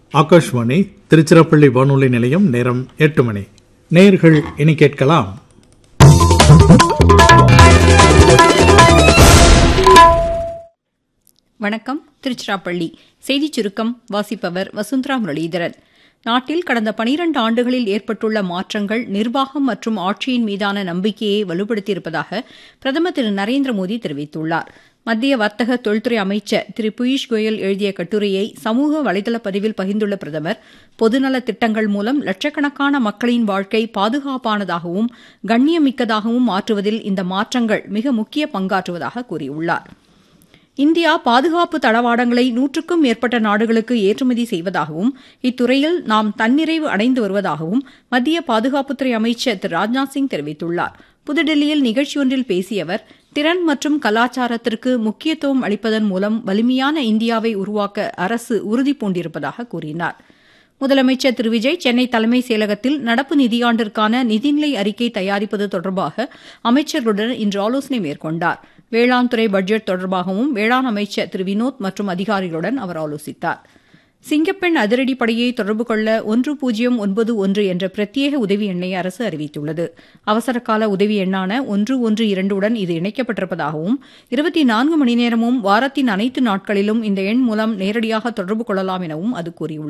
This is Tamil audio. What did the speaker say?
ஆகாஷ்வாணி திருச்சிராப்பள்ளி வானொலி நிலையம் நேரம் எட்டு மணி நேர்கள் இனி கேட்கலாம் வணக்கம் திருச்சிராப்பள்ளி செய்திச் சுருக்கம் வாசிப்பவர் வசுந்தரா முரளீதரன் நாட்டில் கடந்த பனிரண்டு ஆண்டுகளில் ஏற்பட்டுள்ள மாற்றங்கள் நிர்வாகம் மற்றும் ஆட்சியின் மீதான நம்பிக்கையை வலுப்படுத்தியிருப்பதாக பிரதமர் திரு நரேந்திர மோடி தெரிவித்துள்ளார் மத்திய வர்த்தக தொழில்துறை அமைச்சர் திரு பியூஷ் கோயல் எழுதிய கட்டுரையை சமூக வலைதள பதிவில் பகிர்ந்துள்ள பிரதமர் பொதுநல திட்டங்கள் மூலம் லட்சக்கணக்கான மக்களின் வாழ்க்கை பாதுகாப்பானதாகவும் கண்ணியமிக்கதாகவும் மாற்றுவதில் இந்த மாற்றங்கள் மிக முக்கிய பங்காற்றுவதாக கூறியுள்ளார் இந்தியா பாதுகாப்பு தளவாடங்களை நூற்றுக்கும் மேற்பட்ட நாடுகளுக்கு ஏற்றுமதி செய்வதாகவும் இத்துறையில் நாம் தன்னிறைவு அடைந்து வருவதாகவும் மத்திய பாதுகாப்புத்துறை அமைச்சர் திரு ராஜ்நாத் சிங் தெரிவித்துள்ளார் புதுடெல்லியில் நிகழ்ச்சியொன்றில் பேசிய அவர் திறன் மற்றும் கலாச்சாரத்திற்கு முக்கியத்துவம் அளிப்பதன் மூலம் வலிமையான இந்தியாவை உருவாக்க அரசு உறுதி பூண்டிருப்பதாக கூறினார் முதலமைச்சர் திரு விஜய் சென்னை தலைமைச் செயலகத்தில் நடப்பு நிதியாண்டிற்கான நிதிநிலை அறிக்கை தயாரிப்பது தொடர்பாக அமைச்சர்களுடன் இன்று ஆலோசனை மேற்கொண்டார் வேளாண் துறை பட்ஜெட் தொடர்பாகவும் வேளாண் அமைச்சர் திரு வினோத் மற்றும் அதிகாரிகளுடன் அவர் ஆலோசித்தார் சிங்கப்பெண் அதிரடிப்படையை தொடர்பு கொள்ள ஒன்று பூஜ்ஜியம் ஒன்பது ஒன்று என்ற பிரத்யேக உதவி எண்ணை அரசு அறிவித்துள்ளது அவசரகால உதவி எண்ணான ஒன்று ஒன்று இரண்டுடன் இது இணைக்கப்பட்டிருப்பதாகவும் இருபத்தி நான்கு மணி நேரமும் வாரத்தின் அனைத்து நாட்களிலும் இந்த எண் மூலம் நேரடியாக தொடர்பு கொள்ளலாம் எனவும் அது கூறியுள்ளது